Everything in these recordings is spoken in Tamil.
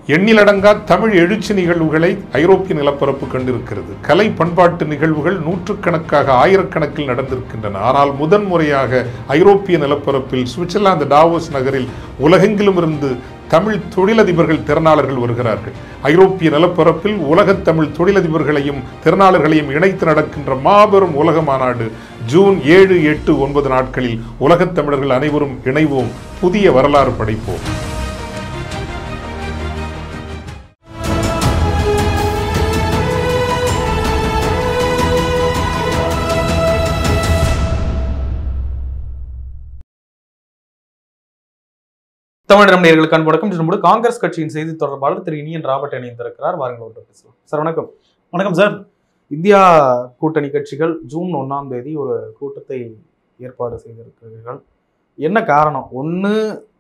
எண்ணிலடங்கா தமிழ் எழுச்சி நிகழ்வுகளை ஐரோப்பிய நிலப்பரப்பு கண்டிருக்கிறது கலை பண்பாட்டு நிகழ்வுகள் நூற்றுக்கணக்காக ஆயிரக்கணக்கில் நடந்திருக்கின்றன ஆனால் முதன்முறையாக ஐரோப்பிய நிலப்பரப்பில் சுவிட்சர்லாந்து டாவோஸ் நகரில் உலகெங்கிலும் இருந்து தமிழ் தொழிலதிபர்கள் திறனாளர்கள் வருகிறார்கள் ஐரோப்பிய நிலப்பரப்பில் உலகத் தமிழ் தொழிலதிபர்களையும் திறனாளர்களையும் இணைத்து நடக்கின்ற மாபெரும் உலக மாநாடு ஜூன் ஏழு எட்டு ஒன்பது நாட்களில் உலகத் தமிழர்கள் அனைவரும் இணைவோம் புதிய வரலாறு படைப்போம் தமிழ் நேர்களுக்கு அன்பு வணக்கம் நம்முடைய காங்கிரஸ் கட்சியின் செய்தி தொடர்பாளர் திரு இனியன் ராபர்ட் இணைந்திருக்கிறார் வாருங்கள் அவர்கிட்ட பேசலாம் சார் வணக்கம் வணக்கம் சார் இந்தியா கூட்டணி கட்சிகள் ஜூன் ஒன்றாம் தேதி ஒரு கூட்டத்தை ஏற்பாடு செய்திருக்கிறீர்கள் என்ன காரணம் ஒன்று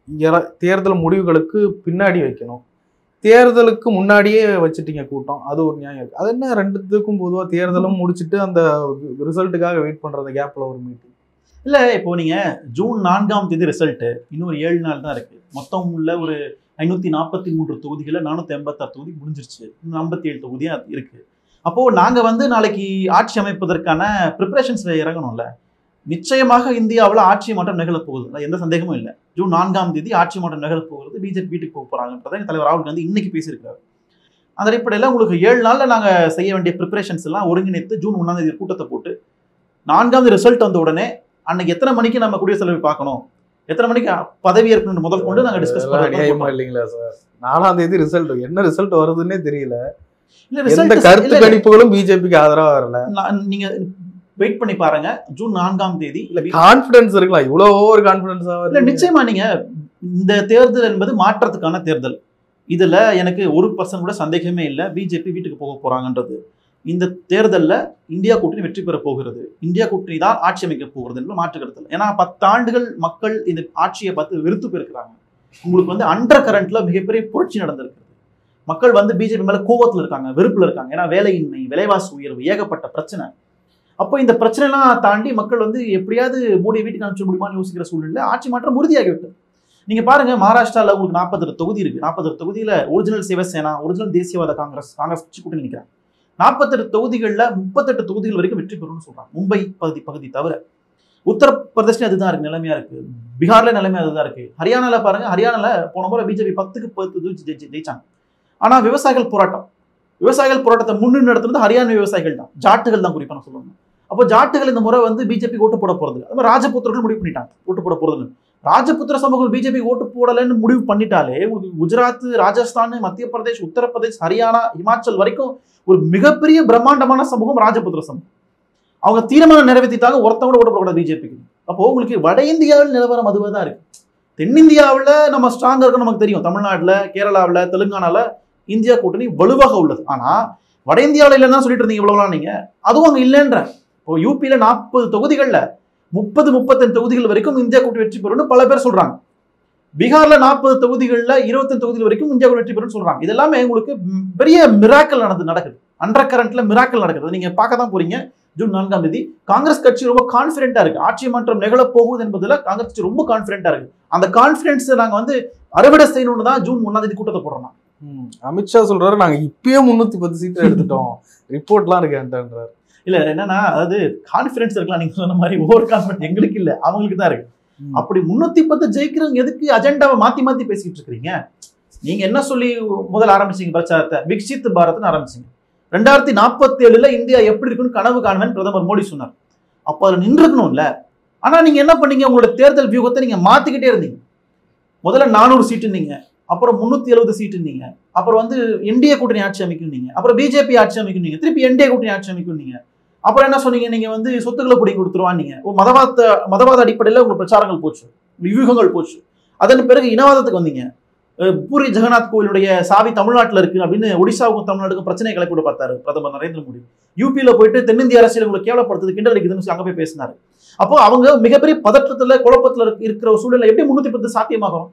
தேர்தல் முடிவுகளுக்கு பின்னாடி வைக்கணும் தேர்தலுக்கு முன்னாடியே வச்சுட்டீங்க கூட்டம் அது ஒரு நியாயம் இருக்கு அது என்ன ரெண்டுத்துக்கும் பொதுவாக தேர்தலும் முடிச்சுட்டு அந்த ரிசல்ட்டுக்காக வெயிட் பண்ற அந்த கேப்ல ஒரு மீட்டிங் இல்ல இப்போ நீங்க ஜூன் நான்காம் தேதி ரிசல்ட் இன்னும் ஒரு ஏழு நாள் தான் இருக்கு மொத்தம் உள்ள ஒரு ஐநூத்தி நாற்பத்தி மூன்று தொகுதிகளை நானூத்தி எண்பத்தாறு தொகுதி முடிஞ்சிருச்சு இன்னும் ஐம்பத்தி ஏழு தொகுதியா இருக்கு அப்போ நாங்க வந்து நாளைக்கு ஆட்சி அமைப்பதற்கான ப்ரிப்பரேஷன்ஸ்ல இறங்கணும்ல நிச்சயமாக இந்தியாவில் ஆட்சி மாற்றம் நிகழப் போகுது அதுல எந்த சந்தேகமும் இல்லை ஜூன் நான்காம் தேதி ஆட்சி மாற்றம் நிகழப் போகிறது பிஜேபி வீட்டுக்கு போக போறாங்கன்றதை எங்க தலைவர் ராகுல் காந்தி இன்னைக்கு பேசியிருக்காரு அந்த அடிப்படையில் உங்களுக்கு ஏழு நாள்ல நாங்க செய்ய வேண்டிய ப்ரிப்பரேஷன்ஸ் எல்லாம் ஒருங்கிணைத்து ஜூன் ஒன்றாம் தேதி கூட்டத்தை போட்டு நான்காம் தேதி ரிசல்ட் வந்த உடனே அன்னைக்கு எத்தனை மணிக்கு நம்ம குடியரசுத் தலைவர் பார்க்கணும் எத்தனை மணிக்கு பதவி ஏற்கனவு முதல் கொண்டு நாங்க டிஸ்கஸ் அநியாயமா பண்ணுவோம் இல்லைங்களா சார் நாலாம் தேதி ரிசல்ட் என்ன ரிசல்ட் வருதுன்னே தெரியல இல்ல எந்த ரிசல்ட் கருத்து கணிப்புகளும் பிஜேபிக்கு ஆதரவா வரல நீங்க வெயிட் பண்ணி பாருங்க ஜூன் நான்காம் தேதி இல்ல வி- கான்பிடன்ஸ் இருக்கலாம் இவ்வளவு ஓவர் கான்பிடன்ஸா இல்ல நிச்சயமா நீங்க இந்த தேர்தல் என்பது மாற்றத்துக்கான தேர்தல் இதுல எனக்கு ஒரு பர்சன்ட் கூட சந்தேகமே இல்லை பிஜேபி வீட்டுக்கு போக போறாங்கன்றது இந்த தேர்தல்ல இந்தியா கூட்டணி வெற்றி பெற போகிறது இந்தியா கூட்டணி தான் ஆட்சி அமைக்க போகிறது என்று மாற்று கருத்து இல்லை. ஏன்னா பத்தாண்டுகள் மக்கள் இந்த ஆட்சியை பார்த்து வெறுத்து போயிருக்கிறாங்க உங்களுக்கு வந்து அண்டர் கரண்ட்ல மிகப்பெரிய புரட்சி நடந்திருக்கு மக்கள் வந்து பிஜேபி மேல கோவத்துல இருக்காங்க வெறுப்புல இருக்காங்க ஏன்னா வேலையின்மை விலைவாசி உயர்வு ஏகப்பட்ட பிரச்சனை அப்போ இந்த பிரச்சனைலாம் தாண்டி மக்கள் வந்து எப்படியாவது மோடி வீட்டுக்கு அனுப்பிச்சு முடியுமான்னு யோசிக்கிற சூழ்நிலை ஆட்சி மாற்றம் உறுதியாகிவிட்டது நீங்க பாருங்க மகாராஷ்டிரால உங்களுக்கு நாற்பத்தெட்டு தொகுதி இருக்கு நாற்பத்தெட்டு தொகுதியில ஒரிஜினல் சிவசேனா ஒரிஜினல் தேசியவாத காங்கிரஸ் காங்கிரஸ் கட்சி கூட்டணி நிற்கிறாங்க நாற்பத்தெட்டு தொகுதிகளில் முப்பத்தெட்டு தொகுதிகள் வரைக்கும் வெற்றி பெறும்னு சொல்றாங்க மும்பை பகுதி பகுதி தவிர உத்தரப்பிரதேஷ்ல அதுதான் இருக்கு நிலைமையா இருக்கு பீகார்ல நிலைமை அதுதான் இருக்கு ஹரியானால பாருங்க ஹரியானால போன முறை பிஜேபி பத்துக்கு பத்து தொகுதி ஜெயிச்சு- ஜெயிச்சாங்க ஆனா விவசாயிகள் போராட்டம் விவசாயிகள் போராட்டத்தை முன்னின்று நடத்துனது ஹரியானா விவசாயிகள் தான் ஜாட்டுகள் தான் குறிப்பா நான் சொல்லணும் அப்போ ஜாட்டுகள் இந்த முறை வந்து பிஜேபி ஓட்டு போட போறது இல்ல. அது மாதிரி ராஜபுத்திரர்கள் முடிவு பண்ணிட்டாங்க ஓட்டு போட போறது இல்ல. ராஜபுத்திர சமூகம் பிஜேபி ஓட்டு போடலைன்னு முடிவு பண்ணிட்டாலே உங்களுக்கு குஜராத் ராஜஸ்தான் மத்திய பிரதேஷ் உத்தரப்பிரதேஷ் ஹரியானா இமாச்சல் வரைக்கும் ஒரு மிகப்பெரிய பிரம்மாண்டமான சமூகம் ராஜபுத்திர சமூகம் அவங்க தீர்மானம் நிறைவேற்றிட்டாங்க ஒருத்தவங்க கூட ஓட்டு போடக்கூடாது பிஜேபிக்கு அப்போ உங்களுக்கு வட இந்தியாவில் நிலவரம் அதுவாக தான் இருக்கு தென்னிந்தியாவில் நம்ம ஸ்ட்ராங்காக இருக்குன்னு நமக்கு தெரியும் தமிழ்நாட்டில் கேரளாவில் தெலுங்கானால இந்தியா கூட்டணி வலுவாக உள்ளது ஆனா வட இந்தியாவில் இல்லைன்னு சொல்லிட்டு இருந்தீங்க இவ்வளவுலாம் நீங்க அதுவும் அங்க இல்லைன்ற இப்போ யூபியில நாற்பது தொகுதிகள்ல முப்பது முப்பத்தஞ்சு தொகுதிகள் வரைக்கும் இந்தியா கூட்டணி வெற்றி பெறும்னு பல பேர் சொல்றாங்க பீகார்ல நாற்பது தொகுதிகள்ல இருபத்தஞ்சு தொகுதிகள் வரைக்கும் இந்தியா கூட்டணி வெற்றி பெறும்னு சொல்றாங்க இது எல்லாமே உங்களுக்கு ம், பெரிய மிராக்கல் நடந்து நடக்குது அண்டர் கரண்ட்ல மிராக்கல் நடக்குது நீங்க பார்க்க தான் போறீங்க ஜூன் நான்காம் தேதி காங்கிரஸ் கட்சி ரொம்ப கான்பிடென்ட்டா இருக்கு ஆட்சி மாற்றம் நிகழப் போகுது என்பதுல காங்கிரஸ் கட்சி ரொம்ப கான்பிடென்ட்டா இருக்கு அந்த கான்பிடன்ஸ் நாங்க வந்து அறுவடை செய்யணும்னு தான் ஜூன் ஒன்னாம் தேதி கூட்டத்தை போடுறோம் நாங்க. ம், அமித்ஷா சொல்றாரு நாங்க இப்பயே முன்னூத்தி பத்து சீட் எடுத்துட்டோம் ரிப்போர்ட்லாம் இருக்கேன்றாரு இல்ல என்னன்னா அதாவது கான்பிடன்ஸ் இருக்கலாம் நீங்க சொன்ன மாதிரி ஓவர் கான்பிடன்ஸ் எங்களுக்கு இல்ல அவங்களுக்கு தான் இருக்கு அப்படி முன்னூத்தி பத்து ஜெயிக்கிறவங்க எதுக்கு அஜெண்டாவை மாத்தி மாத்தி பேசிட்டு இருக்கீங்க நீங்க என்ன சொல்லி முதல்ல ஆரம்பிச்சீங்க பிரச்சாரத்தை விக்சித் பாரத்னு ஆரம்பிச்சீங்க ரெண்டாயிரத்தி நாற்பத்தி ஏழுல இந்தியா எப்படி இருக்குன்னு கனவு காணுவேன் பிரதமர் மோடி சொன்னார் அப்ப அதுல நின்றுக்கணும்ல ஆனா நீங்க என்ன பண்ணீங்க உங்களோட தேர்தல் வியூகத்தை நீங்க மாத்திக்கிட்டே இருந்தீங்க முதல்ல நானூறு சீட்டு நீங்க அப்புறம் முன்னூத்தி எழுபது சீட்டு நீங்க அப்புறம் வந்து என்டிஏ கூட்டணி ஆட்சி அமைக்கும் நீங்க அப்புறம் பிஜேபி ஆட்சி அமைக்கும் நீங்க திருப்பி என்டிஏ கூட்டணி ஆட்சி அமைக்கும் நீங்க அப்புறம் என்ன சொன்னீங்க நீங்க வந்து சொத்துக்களை பிடி கொடுத்துருவாங்க ஓ மதவாத மதவாத அடிப்படையில் உங்க பிரச்சாரங்கள் போச்சு வியூகங்கள் போச்சு அதன் பிறகு இனவாதத்துக்கு வந்தீங்க அஹ் பூரி ஜெகநாத் கோயிலுடைய சாவி தமிழ்நாட்டில் இருக்கு அப்படின்னு ஒடிசாவுக்கும் தமிழ்நாட்டுக்கும் பிரச்சனை கிளப்பி விட பார்த்தாரு பிரதமர் நரேந்திர மோடி யூபியில போயிட்டு தென்னிந்திய அரசியல் உங்களை கேவலப்படுத்துது கிண்டல் அடிக்குதுன்னு சொல்லி அங்க போய் பேசினாரு அப்போ அவங்க மிகப்பெரிய பதற்றத்துல குழப்பத்துல இருக்க- இருக்கிற ஒரு சூழ்நிலை எப்படி முன்னூத்தி பத்து சாத்தியமாகும்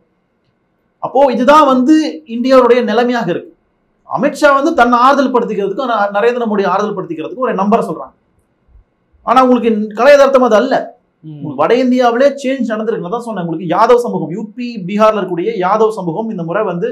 அப்போ இதுதான் வந்து இந்தியாவுடைய நிலைமையாக இருக்கு அமித்ஷா வந்து தன்னை ஆறுதல் படுத்திக்கிறதுக்கும் ந- நரேந்திர மோடி ஆறுதல் படுத்திக்கிறதுக்கும் ஒரு நம்பரை சொல்றாங்க ஆனா உங்களுக்கு கலை யதார்த்தம் அது அல்ல உங்களுக்கு வட இந்தியாவிலே சேஞ்ச் நடந்திருக்கு நான் தான் சொன்னேன் உங்களுக்கு யாதவ் சமூகம் யூபி பீகார்ல இருக்கக்கூடிய யாதவ் சமூகம் இந்த முறை வந்து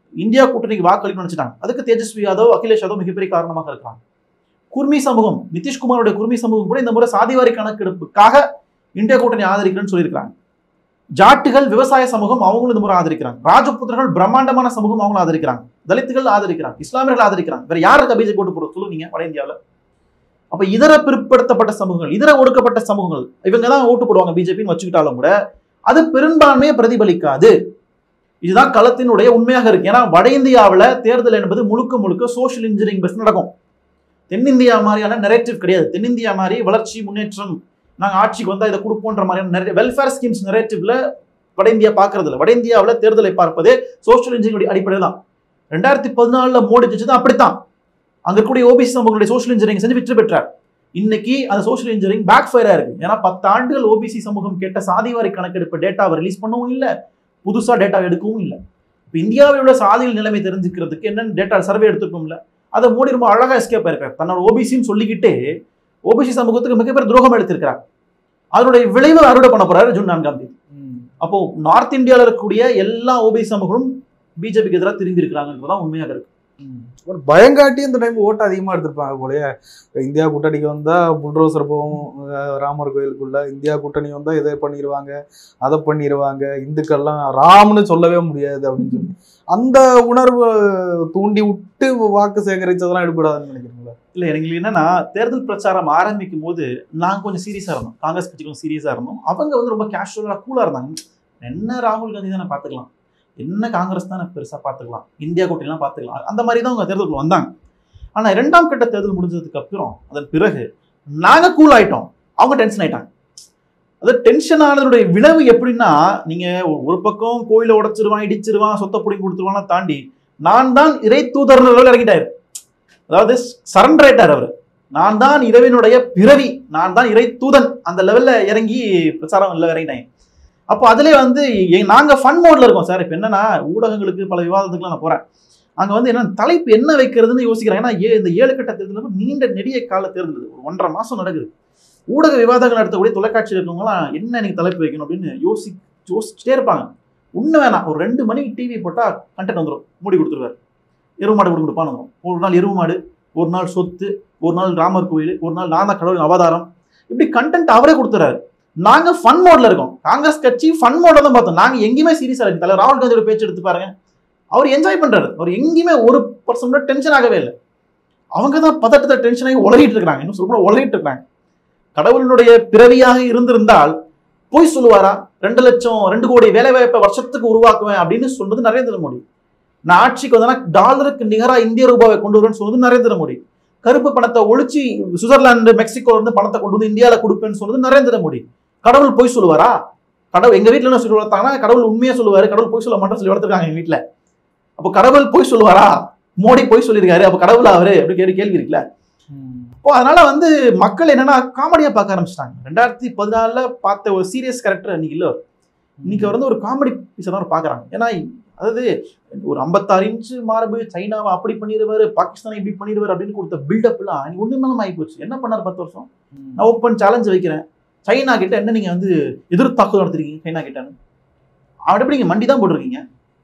இந்தியா கூட்டணிக்கு வாக்களிக்கணும்னு நினைச்சிட்டாங்க அதுக்கு தேஜஸ்வி யாதவ் அகிலேஷ் யாதவ் மிகப்பெரிய காரணமாக இருக்காங்க குர்மி சமூகம் நிதிஷ்குமாரோட குர்மி சமூகம் கூட இந்த முறை சாதிவாரி கணக்கெடுப்புக்காக இந்தியா கூட்டணி ஆதரிக்கிறேன்னு சொல்லியிருக்காங்க ஜாட்டுகள் விவசாய சமூகம் அவங்களும் இந்த முறை ஆதரிக்கிறாங்க ராஜபுத்திரர்கள் பிரம்மாண்டமான சமூகம் அவங்களும் ஆதரிக்கிறாங்க தலித்துகள் ஆதரிக்கிறாங்க இஸ்லாமியர்கள் ஆதரிக்கிறாங்க வேற யாருக்கு பிஜேபி போட்டு போறது சொல்லுங்க வட இந்தியாவில் அப்ப இதர பிற்படுத்தப்பட்ட சமூகங்கள் இதர ஒடுக்கப்பட்ட சமூகங்கள் இவங்க தான் ஓட்டு போடுவாங்க பிஜேபின்னு வச்சுக்கிட்டாலும் கூட அது பெரும்பான்மையை பிரதிபலிக்காது இதுதான் களத்தினுடைய உண்மையாக இருக்கு ஏன்னா வட இந்தியாவில் தேர்தல் என்பது முழுக்க முழுக்க சோஷியல் இன்ஜினியரிங் பெஸ்ட் நடக்கும் தென்னிந்தியா மாதிரியான நெரேட்டிவ் கிடையாது தென்னிந்தியா மாதிரி வளர்ச்சி முன்னேற்றம் நாங்கள் ஆட்சிக்கு வந்தால் இதை கொடுப்போன்ற மாதிரியான நிறைய வெல்ஃபேர் ஸ்கீம்ஸ் நெரேட்டிவ்ல வட இந்தியா பார்க்கறது இல்லை வட இந்தியாவில் தேர்தலை பார்ப்பதே சோஷியல் இன்ஜினியரிங் அடிப்படையில் தான் ரெண்டாயிரத்தி பதினாலில் மோடி ஜெயிச்சது அப்படித்தான் அங்க இருக்கக்கூடிய ஓபிசி சமூகங்களுடைய சோஷியல் இன்ஜினியரிங் செஞ்சு வெற்றி பெற்றார் இன்னைக்கு அந்த சோஷியல் இன்ஜினியரிங் பேக் ஃபயரா இருக்கு ஏன்னா பத்து ஆண்டுகள் ஓபிசி சமூகம் கேட்ட சாதிவாரி கணக்கெடுப்பு டேட்டாவை ரிலீஸ் பண்ணவும் இல்லை புதுசா டேட்டா எடுக்கவும் இல்லை இப்போ இந்தியாவில் உள்ள சாதிகள் நிலைமை தெரிஞ்சுக்கிறதுக்கு என்னென்ன டேட்டா சர்வே எடுத்துக்கோம்ல அதை மோடி ரொம்ப அழகா எஸ்கேப் ஆயிருக்காரு தன்னோட ஓபிசின்னு சொல்லிக்கிட்டே ஓபிசி சமூகத்துக்கு மிகப்பெரிய துரோகம் எடுத்திருக்கிறார் அதனுடைய விளைவு அறுவடை பண்ண போறாரு ஜூன் நான்காம் தேதி அப்போ நார்த் இந்தியாவில் இருக்கக்கூடிய எல்லா ஓபிசி சமூகமும் பிஜேபிக்கு எதிராக திரும்பி இருக்கிறாங்கன்றதான் உண்மையாக இருக்கு ஒரு பயங்காட்டி இந்த டைம் ஓட்டு அதிகமா எடுத்திருப்பாங்க போலயே இந்தியா கூட்டணிக்கு வந்தா புல்ரோசர் போகும் அஹ் ராமர் கோயிலுக்குள்ள இந்தியா கூட்டணி வந்தா இதை பண்ணிடுவாங்க அதை பண்ணிடுவாங்க இந்துக்கள்லாம் ராம்னு சொல்லவே முடியாது அப்படின்னு சொல்லி அந்த உணர்வு தூண்டி விட்டு வாக்கு சேகரிச்சதெல்லாம் எடுக்கூடாதுன்னு நினைக்கிறீங்களா இல்ல எனக்கு என்னன்னா தேர்தல் பிரச்சாரம் ஆரம்பிக்கும் போது நாங்க கொஞ்சம் சீரியஸா இருந்தோம் காங்கிரஸ் கட்சி கொஞ்சம் சீரியஸா இருந்தோம் அவங்க வந்து ரொம்ப கேஷுவலா கூலா இருந்தாங்க என்ன ராகுல் காந்தி தானே பாத்துக்கலாம் என்ன காங்கிரஸ் தானே பெருசா பாத்துக்கலாம் இந்தியா கூட்டணிலாம் பாத்துக்கலாம் அந்த மாதிரி தான் அவங்க தேர்தலுக்கு வந்தாங்க ஆனா இரண்டாம் கட்ட தேர்தல் முடிஞ்சதுக்கு அப்புறம் அதன் பிறகு நாங்க கூல் ஆயிட்டோம் அவங்க டென்ஷன் ஆயிட்டாங்க அது டென்ஷன் ஆனதுடைய விளைவு எப்படின்னா நீங்க ஒரு- ஒரு பக்கம் கோயிலை உடைச்சிருவான் இடிச்சிருவான் சொத்தை பிடிங்கி கொடுத்துருவான் தாண்டி நான் தான் இறை தூதர் லெவலில் இறங்கிட்டாரு அதாவது சரண்டர் ஆயிட்டார் அவர் நான் தான் இறைவனுடைய பிறவி நான் தான் இறை தூதன் அந்த லெவல்ல இறங்கி பிரச்சாரம் இல்லை இறங்கிட்டாங்க அப்போ அதுலயே வந்து எ- நாங்க ஃபன் மோட்ல இருக்கோம் சார் இப்போ என்னன்னா ஊடகங்களுக்கு பல விவாதத்துக்குலாம் நான் போறேன் அங்க வந்து என்ன தலைப்பு என்ன வைக்கிறதுன்னு யோசிக்கிறேன் ஏன்னா ஏ- இந்த ஏழு கட்ட தேர்தல் வந்து நீண்ட நெடிய கால தேர்தல் இது. ஒரு ஒன்றரை மாசம் நடக்குது ஊடக விவாதங்கள் நடத்தக்கூடிய தொலைக்காட்சியில் இருக்கவங்களாம் என்ன எனக்கு தலைப்பு வைக்கணும் அப்படின்னு யோசி யோசிச்சுட்டே இருப்பாங்க ஒண்ணு வேணாம் ஒரு ரெண்டு மணிக்கு டிவி போட்டா கண்டென்ட் வந்துடும் மூடி கொடுத்துருவாரு எருவு மாடு கொடுக்க கொடுப்பான்னு வந்துரும். ஒரு நாள் எருவு மாடு ஒரு நாள் சொத்து ஒரு நாள் ராமர் கோயில் ஒரு நாள் நாதா கடவுளின் அவதாரம் இப்படி கண்டென்ட் அவரே கொடுத்துறாரு நாங்க ஃபன் மோட்ல இருக்கோம் காங்கிரஸ் கட்சி ஃபன் மோட்ல தான் பார்த்தோம் நாங்க எங்கேயுமே சீரியஸா இருக்கு தலைவர் ராகுல் காந்தியோட பேச்சு எடுத்து பாருங்க அவர் என்ஜாய் பண்றாரு அவர் எங்கேயுமே ஒரு பர்சன்ட் டென்ஷன் ஆகவே இல்லை அவங்க தான் பதட்டத்தை டென்ஷன் ஆகி உளறிட்டு இருக்காங்க இன்னும் சொல்ல உளறிட்டு இருக்காங்க கடவுளினுடைய பிறவியாக இருந்திருந்தால் போய் சொல்லுவாரா ரெண்டு லட்சம் ரெண்டு கோடி வேலை வாய்ப்பை வருஷத்துக்கு உருவாக்குவேன் அப்படின்னு சொன்னது நரேந்திர மோடி நான் ஆட்சிக்கு வந்தேன்னா டாலருக்கு நிகரா இந்திய ரூபாவை கொண்டு வருவேன்னு சொன்னது நரேந்திர மோடி கருப்பு பணத்தை ஒழிச்சு சுவிட்சர்லாந்து மெக்சிகோல இருந்து பணத்தை கொண்டு வந்து இந்தியாவில் கொடுப்பேன்னு சொன்னது நரேந்திர மோடி கடவுள் போய் சொல்லுவாரா கடவுள் எங்க வீட்டுல என்ன சொல்லி வளர்த்தாங்கன்னா கடவுள் உண்மையா சொல்லுவாரு கடவுள் போய் சொல்ல மாட்டேன்னு சொல்லி வளர்த்துருக்காங்க எங்க வீட்டுல அப்போ கடவுள் போய் சொல்லுவாரா மோடி போய் சொல்லியிருக்காரு அப்ப கடவுளா அவரு அப்படி கேள்வி கேள்வி இருக்குல்ல இப்போ அதனால வந்து மக்கள் என்னன்னா காமெடியா பார்க்க ஆரம்பிச்சிட்டாங்க ரெண்டாயிரத்தி பதினாலுல பார்த்த ஒரு சீரியஸ் கேரக்டர் இன்னைக்கு இல்ல அவர். இன்னைக்கு அவர் வந்து ஒரு காமெடி பீஸை தான் அவர் பார்க்கறாங்க ஏன்னா அதாவது ஒரு ஐம்பத்தாறு இன்ச்சு மார்பு சைனாவை அப்படி பண்ணிடுவாரு பாகிஸ்தானை இப்படி பண்ணிடுவாரு அப்படின்னு கொடுத்த பில்டப்லாம் இன்னைக்கு ஒண்ணுமே ஆகி போச்சு என்ன பண்ணார் பத்து வருஷம் நான் ஓப்பன் சேலஞ்ச் வைக்கிறேன் சைனா கிட்ட என்ன நீங்க வந்து எதிர் தாக்குதல் நடத்திருக்கீங்க சைனா கிட்டன்னு அவன் எப்படி நீங்க மண்டி தான் போட்டிருக்கீங்க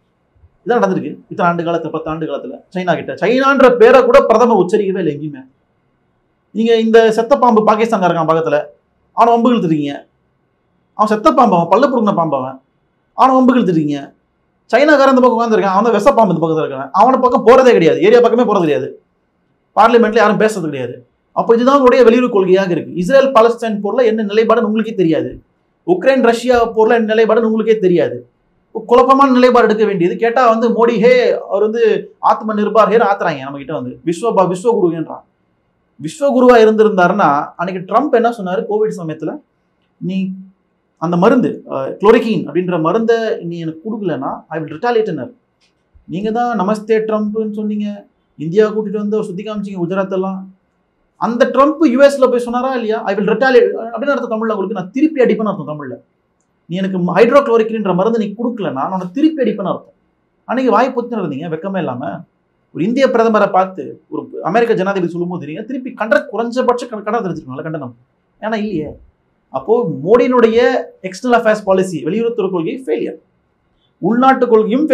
இதான் நடந்திருக்கு இத்தனை ஆண்டு காலத்துல பத்து ஆண்டு காலத்துல சைனா கிட்ட சைனான்ற பேரை கூட பிரதமர் உச்சரிக்கவே இல்லை எங்கேயுமே நீங்க இந்த செத்த பாம்பு பாகிஸ்தான் இருக்கான் பக்கத்துல அவனை வம்பு இழுத்துருக்கீங்க அவன் செத்த பாம்பு அவன் பல்ல புடுங்கின பாம்பு அவன் அவனை வம்பு இழுத்துருக்கீங்க சைனாக்காரன் இந்த பக்கம் உட்காந்துருக்கான் அவன் தான் விஷ பாம்பு இந்த பக்கத்துல இருக்கான் அவனை பக்கம் போறதே கிடையாது ஏரியா பக்கமே போறது கிடையாது பார்லிமெண்ட்ல யாரும் பேசுறது கிடையாது அப்போ இதுதான் உங்களுடைய வெளியுறவு கொள்கையாக இருக்கு இஸ்ரேல் பாலஸ்டைன் போர்ல என்ன நிலைப்பாடுன்னு உங்களுக்கே தெரியாது உக்ரைன் ரஷ்யா போர்ல என்ன நிலைப்பாடுன்னு உங்களுக்கே தெரியாது குழப்பமான நிலைப்பாடு எடுக்க வேண்டியது கேட்டா வந்து மோடி ஹே அவர் வந்து ஆத்ம நிர்பார் ஹேர் ஆத்துறாங்க நம்ம கிட்ட வந்து விஸ்வ விஸ்வகுருன்றான் விஸ்வகுருவா இருந்திருந்தாருன்னா அன்னைக்கு ட்ரம்ப் என்ன சொன்னாரு கோவிட் சமயத்துல நீ அந்த மருந்து குளோரிகின் அப்படின்ற மருந்தை நீ எனக்கு கொடுக்கலன்னா ஐ வில் ரிட்டாலியேட்டனர் நீங்க தான் நமஸ்தே ட்ரம்ப்னு சொன்னீங்க இந்தியா கூட்டிட்டு வந்து சுத்தி காமிச்சிங்க குஜராத் எல்லாம் அந்த ட்ரம்ப் யூஎஸ்ல போய் சொன்னாரா இல்லையா ஐ வில் ரிட்டாலியேட் அப்படின்னு அர்த்தம் தமிழ்ல உங்களுக்கு நான் திருப்பி அடிப்பேன்னு அர்த்தம் தமிழ்ல நீ எனக்கு ஹைட்ரோக்ளோரிக்கின்ற மருந்து நீ கொடுக்கலன்னா நான் உன்னை திருப்பி அடிப்பேன்னு அர்த்தம் அன்னைக்கு வாய் பொத்துன்னு இருந்தீங்க வெக்கமே இல்லாம ஒரு இந்திய பிரதமரை பார்த்து ஒரு அமெரிக்க ஜனாதிபதி சொல்லும்போது நீங்க திருப்பி கண்ட குறைஞ்சபட்ச கண- கண்டனம் தெரிஞ்சுக்கணும்ல கண்டனம் ஏன்னா இல்லையே அப்போ மோடியினுடைய எக்ஸ்டர்னல் அஃபேர்ஸ் பாலிசி வெளியுறவுத்துறை கொள்கை ஃபெயிலியர் உள்நாட்டு கொள்கையும் ஃபெயிலியர்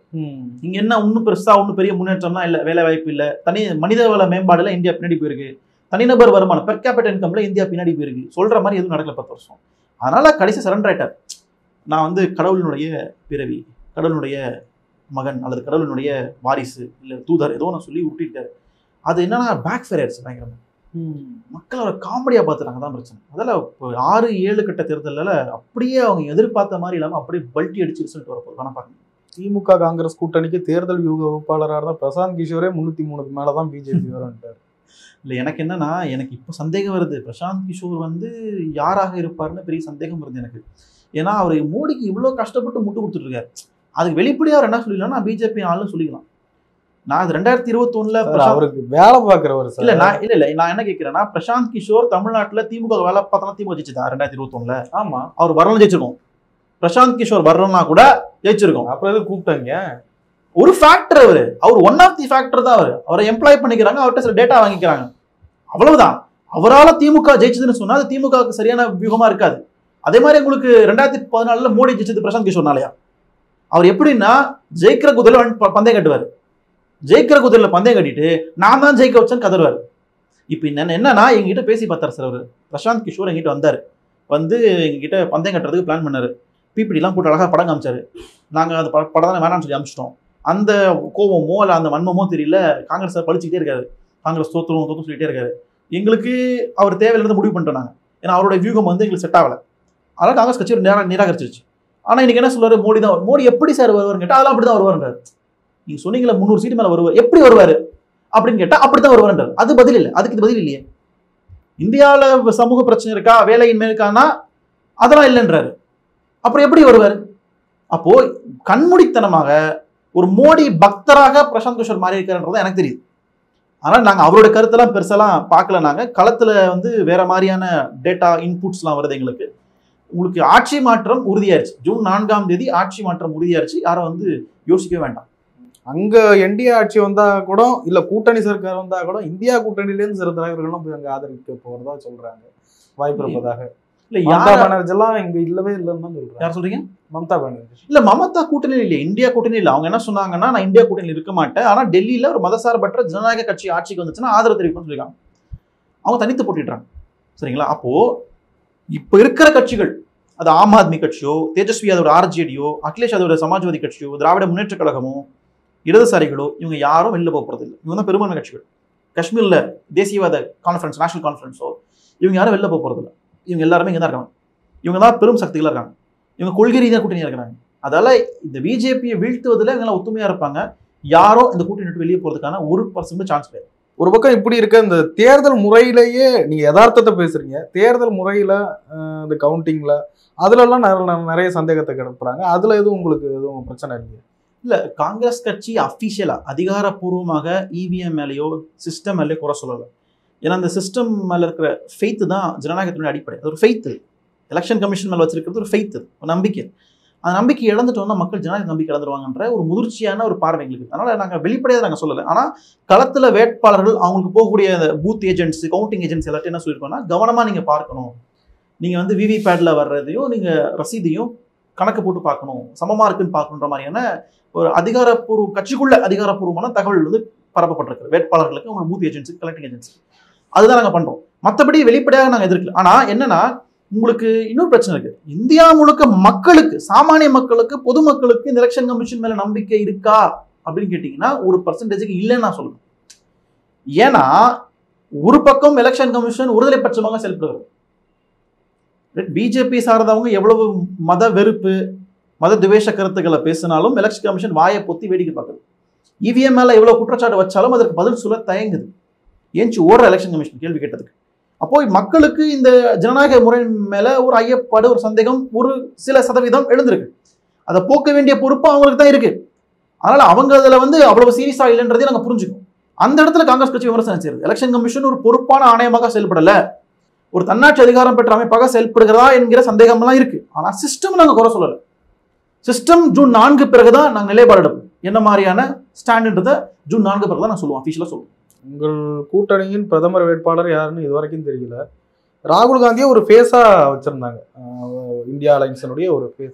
ம். இங்க என்ன ஒன்றும் பெருசா ஒன்றும் பெரிய முன்னேற்றம்லாம் இல்லை வேலை வாய்ப்பு இல்லை தனி மனிதவள மேம்பாடுல இந்தியா பின்னாடி போயிருக்கு தனிநபர் வருமானம் பெர் கேபிட்டல் இன்கம்ல இந்தியா பின்னாடி போயிருக்கு சொல்ற மாதிரி எதுவும் நடக்கல பத்து வருஷம் அதனால கடைசி சரண்டர் ஆயிட்டார் நான் வந்து கடவுளினுடைய பிறவி கடவுளுடைய மகன் அல்லது கடவுளினுடைய வாரிசு இல்லை தூதர் ஏதோ நான் சொல்லி விட்டுட்டாரு அது என்னன்னா பேக் ஃபேர் ஆயிடுச்சு பயங்கரமா ம். மக்கள் அவரை காமெடியாக பார்த்துட்டாங்க தான் பிரச்சனை அதில் இப்போ ஆறு ஏழு கட்ட தேர்தலில் அப்படியே அவங்க எதிர்பார்த்த மாதிரி இல்லாமல் அப்படியே பல்ட்டி அடிச்சு ரிசல்ட் வரப்போகுது வேணா பாருங்க திமுக காங்கிரஸ் கூட்டணிக்கு தேர்தல் வியூக வகுப்பாளராக இருந்தால் பிரசாந்த் கிஷோரே முன்னூத்தி மூணுக்கு மேல தான் பிஜேபி வரும்ட்டார் இல்லை எனக்கு என்னன்னா எனக்கு இப்போ சந்தேகம் வருது பிரசாந்த் கிஷோர் வந்து யாராக இருப்பார்னு பெரிய சந்தேகம் வருது எனக்கு ஏன்னா அவர் மோடிக்கு இவ்வளோ கஷ்டப்பட்டு முட்டு கொடுத்துட்டு இருக்காரு அதுக்கு வெளிப்படையாக அவர் என்ன சொல்லிடலாம் நான் பிஜேபி ஆளுன்னு சொல்லிக்கலாம் நான் அது ரெண்டாயிரத்தி இருபத்தொன்னுல சார், பிரசாந்த் அவருக்கு வேலை பார்க்குறவர் இல்ல சார் நான் இல்ல இல்ல நான் என்ன கேட்கிறேன்னா பிரசாந்த் கிஷோர் தமிழ்நாட்டுல திமுக வேலை பார்த்தா திமுக ஜெயிச்சுதான் ரெண்டாயிரத்தி இருபத்தொன்னுல ஆமா அவர் வரலாம் ஜெயிச்சிருக்கோம் பிரசாந்த் கிஷோர் வரலன்னா கூட ஜெயிச்சிருக்கோம் அப்புறம் எது கூப்பிட்டாங்க ஒரு ஃபேக்டர் அவரு அவர் ஒன் ஆஃப் தி ஃபேக்டர் தான் அவர் அவரை எம்ப்ளாய் பண்ணிக்கிறாங்க அவர்கிட்ட சில டேட்டா வாங்கிக்கிறாங்க அவ்வளவுதான் அவரால திமுக ஜெயிச்சதுன்னு சொன்னா அது திமுகவுக்கு சரியான வியூகமா இருக்காது அதே மாதிரி உங்களுக்கு ரெண்டாயிரத்தி பதினாலுல மோடி ஜெயிச்சது பிரசாந்த் கிஷோர்னாலயா அவர் எப்படின்னா ஜெயிக்கிற குதிரையில வந்து ப- பந்தயம் கட்டுவார் ஜெயிக்கிற குதிரையில பந்தயம் கட்டிட்டு நான் தான் ஜெயிக்க வச்சேன்னு கதறுவார் இப்போ என்ன என்னன்னா எங்ககிட்ட பேசி பார்த்தார் சார் அவர் பிரசாந்த் கிஷோர் எங்கிட்ட வந்தார் வந்து எங்ககிட்ட பந்தயம் கட்டுறதுக்கு பிளான் பண்ணாரு பிபிடிலாம் போட்டு அழகாக படம் காமிச்சாரு நாங்கள் அந்த ப- படம் தான் வேணாம்னு சொல்லி அமிச்சிட்டோம் அந்த கோபமோ இல்லை அந்த வன்மமோ தெரியல காங்கிரஸ் சார் படிச்சுக்கிட்டே இருக்காரு காங்கிரஸ் தோத்துரும் தோத்தும் சொல்லிட்டே இருக்காரு எங்களுக்கு அவர் தேவையில்லாத முடிவு பண்ணிட்டோம் நாங்கள் ஏன்னா அவருடைய வியூகம் வந்து எங்களுக்கு செட் ஆகலை அதனால் காங்கிரஸ் கட்சி நேரா நிராகரிச்சிருச்சு ஆனால் இன்னைக்கு என்ன சொல்றாரு மோடி தான் மோடி எப்படி சார் வருவார்னு கேட்டால் அதெல்லாம் அப்படி தான் வருவார்ன்றார் நீங்கள் சொன்னீங்களா முந்நூறு சீட்டு மேலே வருவார் எப்படி வருவார் அப்படின்னு கேட்டால் அப்படி தான் வருவார்ன்றார் அது பதில் இல்லை அதுக்கு இது பதில் இல்லையே இந்தியாவில் சமூக பிரச்சனை இருக்கா வேலையின்மை இருக்கான்னா அதெல்லாம் இல்லைன்றாரு அப்புறம் எப்படி வருவார் அப்போ கண்மூடித்தனமாக ஒரு மோடி பக்தராக பிரசாந்த் கிஷோர் மாறி இருக்காருன்றது எனக்கு தெரியுது ஆனால் நாங்கள் அவரோட கருத்தெல்லாம் பெருசெல்லாம் பார்க்கல நாங்கள் களத்தில் வந்து வேற மாதிரியான டேட்டா இன்புட்ஸ்லாம் வருது எங்களுக்கு உங்களுக்கு ஆட்சி மாற்றம் உறுதியாயிருச்சு ஜூன் நான்காம் தேதி ஆட்சி மாற்றம் உறுதியாயிருச்சு யாரும் வந்து யோசிக்கவே வேண்டாம் அங்க என்டிஏ ஆட்சி வந்தா கூட இல்ல கூட்டணி சர்க்கார் வந்தா கூட இந்தியா கூட்டணியில இருந்து சில தலைவர்கள்லாம் போய் அங்க ஆதரிக்க போறதா சொல்றாங்க வாய்ப்பு இருப்பதாக இல்லை மம்தா யார் பானர்ஜி எல்லாம் இங்க இல்லவே இல்லைன்னு தான் சொல்றாங்க யார் சொல்றீங்க மம்தா பானர்ஜி இல்ல மமதா கூட்டணியில் இல்லை இந்தியா கூட்டணி இல்லை அவங்க என்ன சொன்னாங்கன்னா நான் இந்தியா கூட்டணியில் இருக்க மாட்டேன் ஆனா டெல்லியில ஒரு மதசார்பற்ற ஜனநாயக கட்சி ஆட்சிக்கு வந்துச்சுன்னா ஆதரவு தெரிவிக்கும்னு சொல்லிருக்காங்க அவங்க தனித்து போட்டிடுறாங்க சரிங்களா அப்போ இப்ப இருக்கிற கட்சிகள் அது ஆம் ஆத்மி கட்சியோ தேஜஸ்வி யாதவோட ஆர்ஜேடியோ அகிலேஷ் யாதவோட சமாஜ்வாதி கட்சியோ திராவிட முன்னேற்ற கழகமோ இடதுசாரிகளோ இவங்க யாரும் வெளில போக போறது இல்லை இவங்க தான் பெரும்பான்மை கட்சிகள் காஷ்மீர்ல தேசியவாத கான்ஃபரன்ஸ் நேஷனல் கான்ஃபரன்ஸோ இவங்க யாரும் வெளில போக போறது இல்லை இவங்க எல்லாருமே இங்க தான் இருக்காங்க இவங்க தான் பெரும் சக்திகளா இருக்காங்க இவங்க கொள்கை ரீதியாக கூட்டணியா இருக்கிறாங்க அதால இந்த பிஜேபியை வீழ்த்துவதில் இவங்கெல்லாம் ஒத்துமையா இருப்பாங்க யாரும் இந்த கூட்டணி விட்டு வெளியே போறதுக்கான ஒரு பர்சன்ட் சான்ஸ் கிடையாது ஒரு பக்கம் இப்படி இருக்க இந்த தேர்தல் முறையிலேயே நீங்க யதார்த்தத்தை பேசுறீங்க தேர்தல் முறையில அஹ், இந்த கவுண்டிங்ல அதுல எல்லாம் நிறைய நிறைய சந்தேகத்தை கிளப்புறாங்க அதுல எதுவும் உங்களுக்கு எதுவும் பிரச்சனை இல்லையா இல்ல காங்கிரஸ் கட்சி அஃபிஷியலா அதிகாரப்பூர்வமாக இவிஎம் மேலேயோ சிஸ்டம் மேலேயோ குறை சொல்லலை ஏன்னா அந்த சிஸ்டம் மேல இருக்கிற ஃபெய்த்து தான் ஜனநாயகத்தினுடைய அடிப்படை அது ஒரு ஃபெய்த்து எலெக்ஷன் கமிஷன் மேல வச்சிருக்கிறது ஒரு ஃபெய்த்து ஒரு நம்பிக்கை அந்த நம்பிக்கை இழந்துட்டோம்னா மக்கள் ஜனநாயக நம்பிக்கை இழந்துருவாங்கன்ற ஒரு முதிர்ச்சியான ஒரு பார்வை எங்களுக்கு அதனால நாங்கள் வெளிப்படையாக நாங்கள் சொல்லலை ஆனால் களத்தில் வேட்பாளர்கள் அவங்களுக்கு போகக்கூடிய பூத் ஏஜென்ட்ஸ் கவுண்டிங் ஏஜென்ட்ஸ் எல்லாத்தையும் என்ன சொல்லியிருக்கோம்னா கவனமாக நீங்கள் பார்க்கணும் நீங்கள் வந்து விவி பேட்ல வர்றதையும் நீங்கள் ரசீதையும் கணக்கு போட்டு பார்க்கணும் சமமாக இருக்குன்னு பார்க்கணுன்ற மாதிரியான ஒரு அதிகாரப்பூர்வ கட்சிக்குள்ள அதிகாரப்பூர்வமான தகவல் வந்து பரப்பப்பட்டிருக்கு வேட்பாளர்களுக்கு அவங்க பூத் ஏஜென்சி கலெக்டிங் ஏஜென்சி அதுதான் நாங்கள் பண்ணுறோம் மற்றபடி வெளிப்படையாக நாங்கள் எதிர்க்கல ஆனால் என்னன்னா உங்களுக்கு இன்னொரு பிரச்சனை இருக்கு இந்தியா முழுக்க மக்களுக்கு சாமானிய மக்களுக்கு பொதுமக்களுக்கு இந்த எலெக்ஷன் கமிஷன் மேல நம்பிக்கை இருக்கா அப்படின்னு கேட்டிங்கன்னா ஒரு பர்சன்டேஜுக்கு இல்லைன்னு நான் சொல்லுவேன் ஏன்னா ஒரு பக்கம் எலெக்ஷன் கமிஷன் ஒருதலை பட்சமாக செயல்படுகிறது பிஜேபி சார்ந்தவங்க எவ்வளவு மத வெறுப்பு மத துவேஷ கருத்துக்களை பேசினாலும் எலெக்ஷன் கமிஷன் வாயை பொத்தி வேடிக்கை பார்க்குது இவிஎம் மேல எவ்வளவு குற்றச்சாட்டு வச்சாலும் அதற்கு பதில் சொல்ல தயங்குது ஏன்ச்சு ஓடுற எலெக்ஷன் கமிஷன் கேள்வி கேட்டதுக்கு அப்போ மக்களுக்கு இந்த ஜனநாயக முறை மேல ஒரு ஐயப்பாடு ஒரு சந்தேகம் ஒரு சில சதவீதம் எழுந்திருக்கு அதை போக்க வேண்டிய பொறுப்பு அவங்களுக்கு தான் இருக்கு அதனால அவங்க அதுல வந்து அவ்வளவு சீரியஸா இல்லைன்றதையும் நாங்க புரிஞ்சுக்கணும் அந்த இடத்துல காங்கிரஸ் கட்சி விமர்சனம் செய்யுது எலெக்ஷன் கமிஷன் ஒரு பொறுப்பான ஆணையமாக செயல்படல ஒரு தன்னாட்சி அதிகாரம் பெற்ற அமைப்பாக செயல்படுகிறதா என்கிற சந்தேகம்லாம் இருக்கு ஆனா சிஸ்டம் நாங்க குறை சொல்லல சிஸ்டம் ஜூன் நான்கு பிறகுதான் நாங்க நிலைப்பாடு எடுப்போம் என்ன மாதிரியான ஸ்டாண்டுன்றதை ஜூன் நான்கு பிறகு தான் நான் சொல்லுவோம் அஃபீஷியலாக சொல்லுவோம் உங்கள் கூட்டணியின் பிரதமர் வேட்பாளர் யாருன்னு இது வரைக்கும் தெரியல ராகுல் காந்தியை ஒரு ஃபேஸா வச்சிருந்தாங்க அஹ் இந்தியா அலைன்ஸினுடைய ஒரு ஃபேஸ்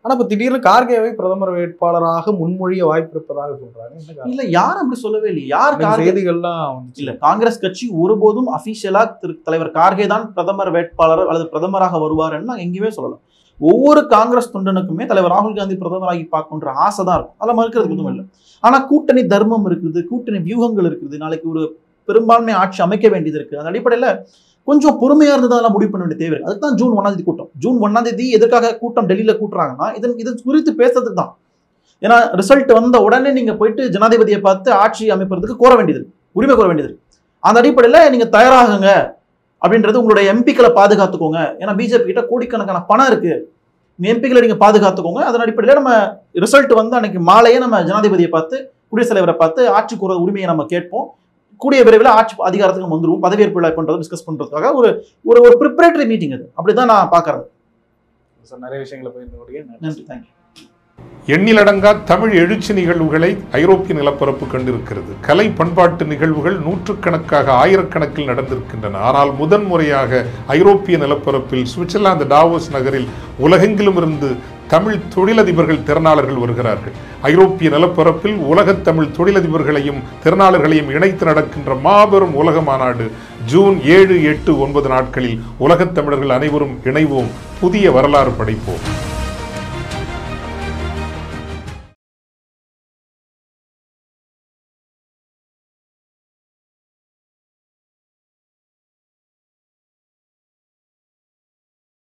ஆனா இப்ப திடீர்னு கார்கேவை பிரதமர் வேட்பாளராக முன்மொழிய வாய்ப்பு இருப்பதாக சொல்றாங்க என்ன காரணம்? இல்ல யார் அப்படி சொல்லவே இல்லை யார் இந்த கார்கே செய்திகள்லாம் வந்துச்சு. இல்ல காங்கிரஸ் கட்சி ஒருபோதும் அபிஷியலா திரு தலைவர் கார்கே தான் பிரதமர் வேட்பாளர் அல்லது பிரதமராக வருவார்னு நாங்க எங்கேயுமே சொல்லலாம் ஒவ்வொரு காங்கிரஸ் தொண்டனுக்குமே தலைவர் ராகுல் காந்தி பிரதமராகி பார்க்கணுன்ற ஆசை தான் இருக்கும் அதில் மறுக்கிறதுக்கு எதுவும் இல்லை ஆனா கூட்டணி தர்மம் இருக்குது கூட்டணி வியூகங்கள் இருக்குது நாளைக்கு ஒரு பெரும்பான்மை ஆட்சி அமைக்க வேண்டியது இருக்கு அந்த அடிப்படையில கொஞ்சம் பொறுமையா இருந்து அதெல்லாம் முடிவு பண்ண வேண்டிய தேவை இருக்கு அதுக்கு தான் ஜூன் ஒன்னாம் தேதி கூட்டம் ஜூன் ஒன்னாம் தேதி எதற்காக கூட்டம் டெல்லியில கூட்டுறாங்கன்னா இதன் இது குறித்து பேசுறதுக்கு தான் ஏன்னா ரிசல்ட் வந்த உடனே நீங்க போயிட்டு ஜனாதிபதியை பார்த்து ஆட்சி அமைப்பதற்கு கோர வேண்டியது இருக்கு. உரிமை கோர வேண்டியது இருக்கு. அந்த அடிப்படையில நீங்க தயாராகுங்க அப்படின்றது உங்களுடைய எம்பிக்களை பாதுகாத்துக்கோங்க ஏன்னா பிஜேபி கிட்ட கோடிக்கணக்கான பணம் இருக்கு எம்பிக்களை நீங்க பாதுகாத்துக்கோங்க அதன் அடிப்படையில நம்ம ரிசல்ட் வந்து அன்னைக்கு மாலையே நம்ம ஜனாதிபதியை பார்த்து குடியரசுத் தலைவரை பார்த்து ஆட்சி கூற உரிமையை நம்ம கேட்போம் கூடிய விரைவில் ஆட்சி அதிகாரத்துக்கு நம்ம வந்துருவோம் பதவியேற்பு விழா பண்றது டிஸ்கஸ் பண்றதுக்காக ஒரு ஒரு ஒரு ப்ரிப்பரேட்டரி மீட்டிங் அது அப்படிதான் நான் பாக்குறேன் சார் நிறைய விஷயங்களை பகிர்ந்து நன்றி தேங்க்யூ எண்ணிலடங்கா தமிழ் எழுச்சி நிகழ்வுகளை ஐரோப்பிய நிலப்பரப்பு கண்டிருக்கிறது கலை பண்பாட்டு நிகழ்வுகள் நூற்றுக்கணக்காக ஆயிரக்கணக்கில் நடந்திருக்கின்றன ஆனால் முதன்முறையாக ஐரோப்பிய நிலப்பரப்பில் சுவிட்சர்லாந்து டாவோஸ் நகரில் உலகெங்கிலும் இருந்து தமிழ் தொழிலதிபர்கள் திறனாளர்கள் வருகிறார்கள் ஐரோப்பிய நிலப்பரப்பில் உலகத் தமிழ் தொழிலதிபர்களையும் திறனாளர்களையும் இணைத்து நடக்கின்ற மாபெரும் உலக மாநாடு ஜூன் ஏழு எட்டு ஒன்பது நாட்களில் உலகத் தமிழர்கள் அனைவரும் இணைவோம் புதிய வரலாறு படைப்போம்